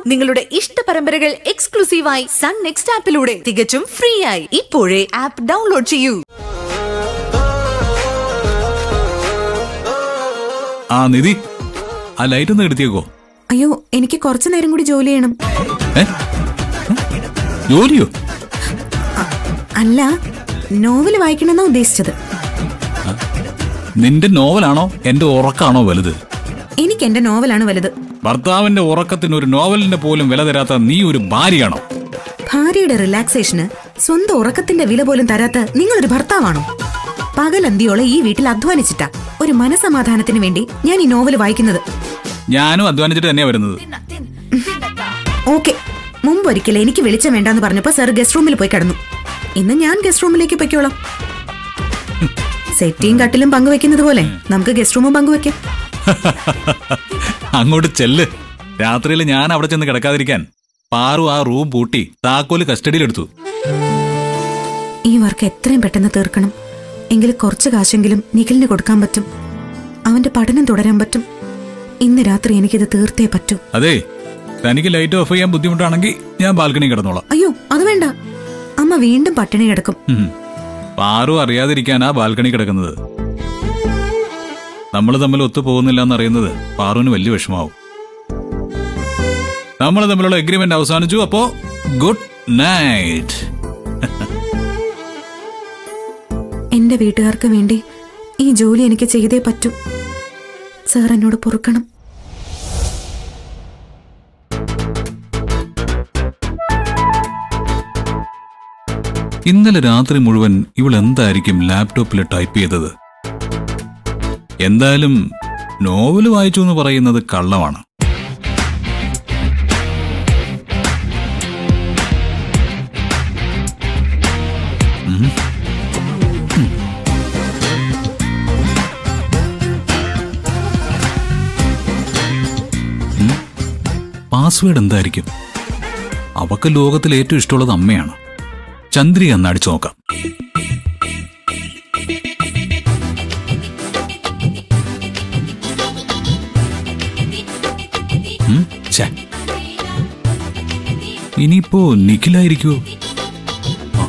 നിങ്ങളുടെ ഇഷ്ട പരമ്പരകൾ എക്സ്ക്ലൂസീവായി സൺ നെക്സ്റ്റ് ആപ്പിലൂടെ തികച്ചും ഫ്രീ ആയി ഇപ്പോഴേ ആപ്പ് ഡൗൺലോഡ് ചെയ്യൂ ആ നിധി ആ ലൈറ്റ് ഒന്ന് എടുത്തിയേക്കോ അയ്യോ എനിക്ക് കുറച്ചു നേരം കൂടി ജോലി ചെയ്യണം ഏ ജോലിയോ അല്ല നോവൽ വായിക്കണമെന്നാ ഉദ്ദേശിച്ചത് നിന്റെ നോവലാണോ എന്റെ ഉറക്കാണോ വലുത് എനിക്ക് എന്റെ നോവലാണ് വലുത് ഭർത്താവിന്റെ ഉറക്കത്തിന് ഒരു നോവലിന്റെ പോലും വില തരാത്ത നീ ഒരു ഭാര്യയാണോ ഭാര്യയുടെ റിലാക്സേഷന് സ്വന്തം ഉറക്കത്തിന്റെ വില പോലും തരാത്ത നിങ്ങളൊരു ഭർത്താവാണോ പകലന്തിയോളം ഈ വീട്ടിൽ അധ്വാനിച്ചിട്ടാ ഒരു മനസമാധാനത്തിന് വേണ്ടി ഞാൻ ഈ നോവൽ വായിക്കുന്നത് ഞാനും അധ്വാനിച്ചിട്ട് തന്നെയാ വരുന്നത് ഓക്കെ മുമ്പ് ഒരിക്കലും എനിക്ക് വെളിച്ചം വേണ്ടാന്ന് പറഞ്ഞപ്പോ സാർ ഗസ്റ്റ് റൂമിൽ പോയി കിടന്നു ഇന്ന് ഞാൻ ഗസ്റ്റ് റൂമിലേക്ക് പൊയ്ക്കോളാം സെറ്റിയും കട്ടിലും പങ്കുവെക്കുന്നത് പോലെ നമുക്ക് ഗസ്റ്റ് റൂമും പങ്കുവെക്കാം അങ്ങോട്ട് ചെല്ല് രാത്രിയിൽ ഞാൻ അവിടെ ചെന്ന് കിടക്കാതിരിക്കാൻ പാറു ആ റൂം പൂട്ടി താക്കോല് കസ്റ്റഡിയിലെടുത്തു ഈ വർക്ക് എത്രയും പെട്ടെന്ന് തീർക്കണം എങ്കിൽ കുറച്ച് കാശെങ്കിലും നിഖിലിന് കൊടുക്കാൻ പറ്റും അവന്റെ പഠനം തുടരാൻ പറ്റും ഇന്ന് രാത്രി എനിക്കിത് തീർത്തേ പറ്റൂ അതെ തനിക്ക് ലൈറ്റ് ഓഫ് ചെയ്യാൻ ബുദ്ധിമുട്ടാണെങ്കിൽ ഞാൻ ബാൽക്കണി കിടന്നോളാം അയ്യോ അത് വേണ്ട അമ്മ വീണ്ടും പട്ടിണി കിടക്കും ഉം. പാറു അറിയാതിരിക്കാനാ ബാൽക്കണി കിടക്കുന്നത് നമ്മൾ തമ്മിൽ ഒത്തു പോകുന്നില്ല എന്നറിയുന്നത് പാറുവിന് വലിയ വിഷമാവും നമ്മൾ തമ്മിലുള്ള എഗ്രിമെന്റ് അവസാനിച്ചു അപ്പോ ഗുഡ് നൈറ്റ് എന്റെ വീട്ടുകാർക്ക് വേണ്ടി ഈ ജോലി എനിക്ക് ചെയ്തേ പറ്റൂ സാർ എന്നോട് പൊറുക്കണം ഇന്നലെ രാത്രി മുഴുവൻ ഇവൾ എന്തായിരിക്കും ലാപ്ടോപ്പിൽ ടൈപ്പ് ചെയ്തത് എന്തായാലും നോവൽ വായിച്ചു എന്ന് പറയുന്നത് കള്ളമാണ് ഉം. ഉം. ഉം. പാസ്വേഡ് എന്തായിരിക്കും അവക്ക് ലോകത്തിൽ ഏറ്റവും ഇഷ്ടമുള്ളത് അമ്മയാണ് ചന്ദ്രിക എന്ന് അടിച്ചു നോക്കാം ഉം, ഛെ. ഇനിയിപ്പോ നിഖിലായിരിക്കുവോ ആ.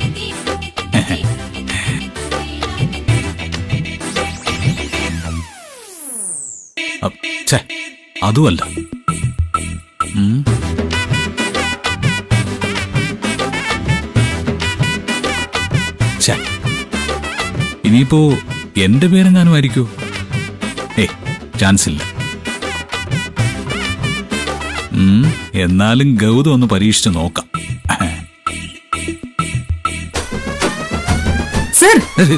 അ, ഛെ, അതുമല്ല ഉം ഛെ. ഇനിയിപ്പോ എന്റെ പേരെങ്ങാനും ആയിരിക്കോ ഏ ചാൻസ് ഇല്ല ഉം, എന്നാലും ഗൗതം ഒന്ന് പരീക്ഷിച്ച് നോക്കാം സർ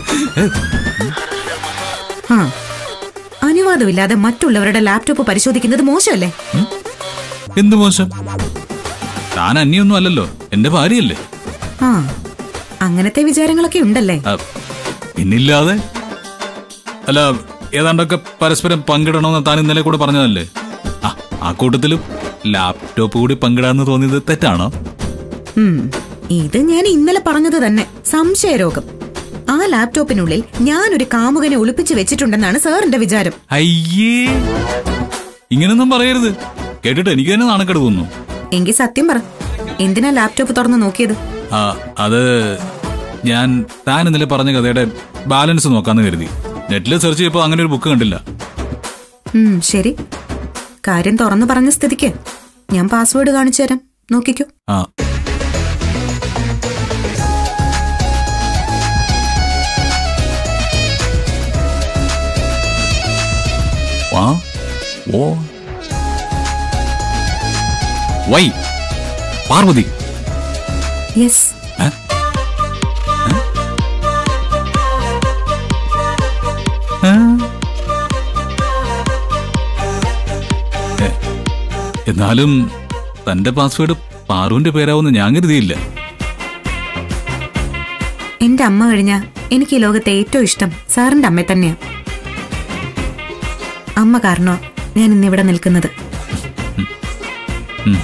ആ അനുവാദമില്ലാതെ മറ്റുള്ളവരുടെ ലാപ്ടോപ്പ് പരിശോധിക്കുന്നത് മോശമല്ലേ എന്ത് മോശം താൻ അന്യൊന്നും അല്ലല്ലോ എന്റെ ഭാര്യയല്ലേ ആ അങ്ങനത്തെ വിചാരങ്ങളൊക്കെ ഉണ്ടല്ലേ ആ, പിന്നില്ലാതെ അല്ല ഏതാണ്ടൊക്കെ പരസ്പരം പങ്കിടണമെന്ന് താൻ ഇന്നലെ കൂടെ പറഞ്ഞതല്ലേ ആ ആ കൂട്ടത്തിലും ലാപ്ടോപ്പ് കൂടി പങ്കിടാന്ന് തോന്നിയത് തെറ്റാണോ ഉം, ഇത് ഞാൻ ഇന്നലെ പറഞ്ഞത് തന്നെ സംശയരോഗം ആ ലാപ്ടോപ്പിനുള്ളിൽ ഞാൻ ഒരു കാമുകനെ ഒളിപ്പിച്ചു വെച്ചിട്ടുണ്ടെന്നാണ് സാറിന്റെ വിചാരം അയ്യേ ഇങ്ങനൊന്നും പറയരുത് കേട്ടിട്ട് എനിക്ക് തന്നെ നാണക്കേട് തോന്നുന്നു എങ്കിൽ സത്യം പറ എന്തിനാ ലാപ്ടോപ്പ് തുറന്ന് നോക്കിയത് ആ അത് ഞാൻ താൻ ഇന്നലെ പറഞ്ഞ കഥയുടെ ബാലൻസ് നോക്കാന്ന് കരുതി നെറ്റിൽ സെർച്ച് ചെയ്തപ്പോൾ അങ്ങനെ ഒരു ബുക്ക് കണ്ടില്ല ഉം, ശരി കാര്യം തുറന്നു പറഞ്ഞ സ്ഥിതിക്ക് ഞാൻ പാസ്വേഡ് കാണിച്ചു തരാം നോക്കിക്കോ ആ വാ ഓ വൈ പാർവതി യെസ് ഏ? ഏ? ഏ, എന്നാലും തന്റെ പാസ്വേഡ് പാറുവിന്റെ പേരാവുന്ന ഞാൻ കരുതിയില്ല എന്റെ അമ്മ കഴിഞ്ഞ എനിക്ക് ഈ ലോകത്തെ ഏറ്റവും ഇഷ്ടം സാറിന്റെ അമ്മയെ തന്നെയാ അമ്മ കാരണോ ഞാൻ ഇന്നിവിടെ നിൽക്കുന്നത് ഉം.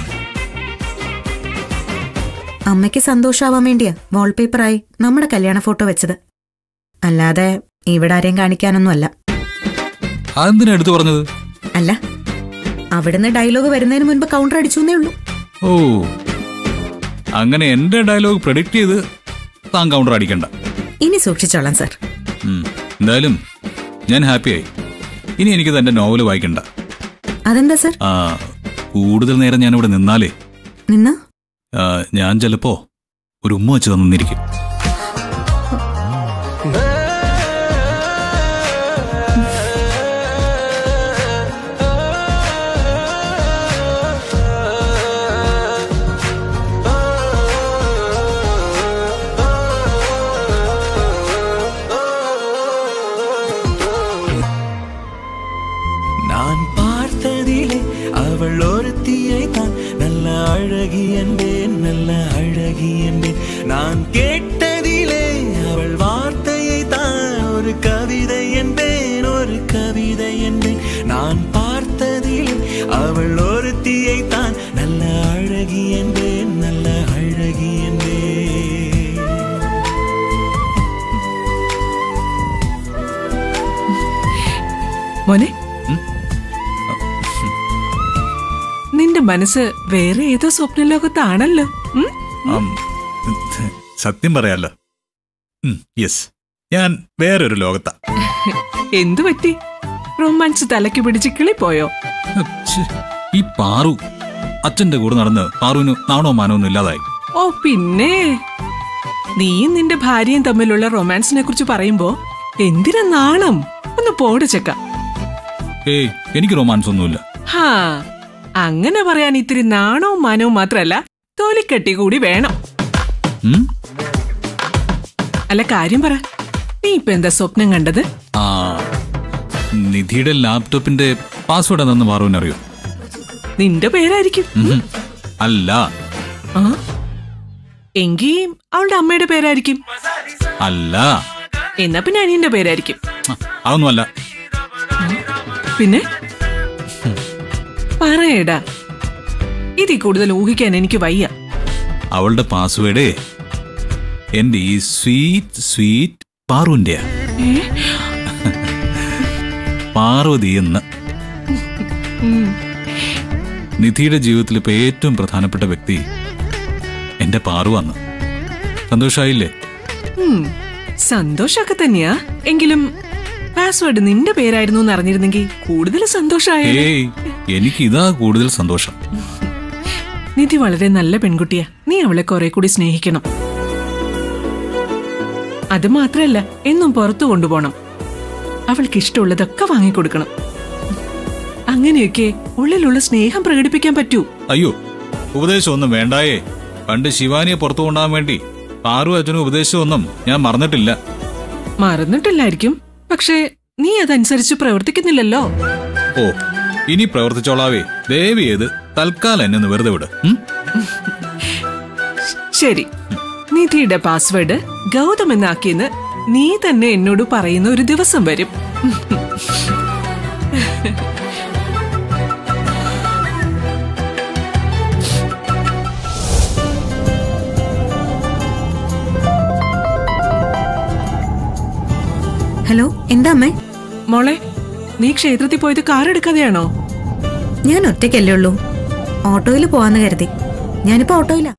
അമ്മയ്ക്ക് സന്തോഷാവാൻ വേണ്ടിയാ വാൾപേപ്പറായി നമ്മുടെ കല്യാണ ഫോട്ടോ വെച്ചത് അല്ലാതെ ഇവിടെ ആരെയും കാണിക്കാനൊന്നും അല്ല അതെന്തിനാ എടുത്തു പറഞ്ഞത് അല്ല അവിടുന്ന് ഡയലോഗ് വരുന്നതിന് മുൻപ് കൗണ്ടർ അടിച്ചു എന്നേ ഉള്ളൂ ഓ അങ്ങനെ എന്റെ ഡയലോഗ് പ്രഡിക്റ്റ് ചെയ്ത് താൻ കൗണ്ടർ അടിക്കണ്ട ഇനി സൂക്ഷിച്ചോളാം സാർ ഉം. എന്തായാലും ഞാൻ ഹാപ്പിയായി ഇനി എനിക്ക് തന്റെ നോവൽ വായിക്കണ്ട അതെന്താ സാർ ആ, കൂടുതൽ നേരം ഞാൻ ഇവിടെ നിന്നാലേ നിന്നാ ആ, ഞാൻ ചിലപ്പോ ഒരു ഉമ്മ വെച്ച് തന്നിരിക്കും நான் பார்த்ததிலே அவள் ஒருத்தியை தான் நல்ல அழகி என்பேன் நல்ல அழகி என்பேன் நான் கேட்டதிலே அவள் வார்த்தையை தான் ஒரு கவிதை என்பேன் ஒரு கவிதை என்பேன் நான் பார்த்ததிலே அவள் ஒருத்தியை தான் நல்ல அழகி என்பேன் நல்ல அழகி என்பேன் മോനെ നിന്റെ മനസ്സ് വേറെ ഏതോ സ്വപ്നലോകത്താണല്ലോ ഉം? ആം, സത്യം പറയാലോ യെസ് ഞാൻ വേറൊരു ലോകത്താ എന്തു പറ്റി റൊമാൻസ് തലയ്ക്ക് പിടിച്ച് കിളിപ്പോയോ ഛെ, ഈ പാറു അച്ഛന്റെ കൂടെ നടന്ന് പാറുവിന് നാണോ മാനോ ഒന്നും ഇല്ലാതായി ഓ പിന്നെ നീയും നിന്റെ ഭാര്യയും തമ്മിലുള്ള റൊമാൻസിനെ കുറിച്ച് പറയുമ്പോ എന്തിനാ നാണം ഒന്ന് പോട് ചെക്ക ഏയ് എനിക്ക് റൊമാൻസ് ഒന്നുമില്ല ഹാ അങ്ങനെ പറയാൻ ഇത്തിരി നാണവും മാനവും മാത്രല്ല തൊലിക്കെട്ടി കൂടി വേണം ഉം? അല്ല കാര്യം പറ നീ ഇപ്പൊ എന്താ സ്വപ്നം കണ്ടത് ആ നിധിയുടെ ലാപ്ടോപ്പിന്റെ പാസ്വേഡ് എന്താന്ന് പാറുവിന് അറിയോ നിന്റെ പേരായിരിക്കും ഉം. അല്ല ആ എങ്കി അവളുടെ അമ്മയുടെ പേരായിരിക്കും അല്ല എന്നാ പിന്നെ അനിയന്റെ പേരായിരിക്കും ആ, അതൊന്നുമല്ല പിന്നെ പറയടാ ഇതിൽ കൂടുതൽ ഊഹിക്കാൻ എനിക്ക് വയ്യ അവളുടെ പാസ്വേഡേ എന്റെ ഈ സ്വീറ്റ് സ്വീറ്റ് പാറുവിന്റെയാ ഏ? പാർവതി എന്ന് നിധിയുടെ ജീവിതത്തിൽ ഇപ്പൊ ഏറ്റവും പ്രധാനപ്പെട്ട വ്യക്തി എന്റെ പാറുവാന്ന് സന്തോഷായില്ലേ ഉം, സന്തോഷൊക്കെ തന്നെയാ എങ്കിലും പാസ്വേഡ് നിന്റെ പേരായിരുന്നു എന്ന് അറിഞ്ഞിരുന്നെങ്കിൽ കൂടുതൽ സന്തോഷമായ ഏയ് എനിക്ക് ഇതാ കൂടുതൽ സന്തോഷം നിധി വളരെ നല്ല പെൺകുട്ടിയാ നീ അവളെ കുറെ കൂടി സ്നേഹിക്കണം അത് മാത്രല്ല എന്നും പുറത്തു കൊണ്ടുപോകണം അവൾക്ക് ഇഷ്ടമുള്ളതൊക്കെ വാങ്ങിക്കൊടുക്കണം അങ്ങനെയൊക്കെ ഉള്ളിലുള്ള സ്നേഹം പ്രകടിപ്പിക്കാൻ പറ്റൂ അയ്യോ ഉപദേശം ഒന്നും വേണ്ടായേ പണ്ട് ശിവാനിയെ പുറത്തു കൊണ്ടുപോകാൻ വേണ്ടി പാറു അച്ഛനും ഉപദേശമൊന്നും ഞാൻ മറന്നിട്ടില്ല മറന്നിട്ടില്ലായിരിക്കും പക്ഷേ നീ അതനുസരിച്ച് പ്രവർത്തിക്കുന്നില്ലല്ലോ ഓ ഇനി പ്രവർത്തിച്ചോളാവേ ദേവി ഏത് തൽക്കാലം എന്നെ ഒന്ന് വെറുതെ വിട് ഉം? ശരി നിധിയുടെ പാസ്വേഡ് ഗൗതം എന്നാക്കിയെന്ന് നീ തന്നെ എന്നോട് പറയുന്ന ഒരു ദിവസം വരും ഹലോ എന്താ അമ്മേ മോളെ നീ ക്ഷേത്രത്തിൽ പോയത് കാർ എടുക്കാതെയാണോ ഞാൻ ഒറ്റയ്ക്കല്ലേ ഉള്ളൂ ഓട്ടോയിൽ പോവാന്ന് കരുതി ഞാനിപ്പോ ഓട്ടോയിലാ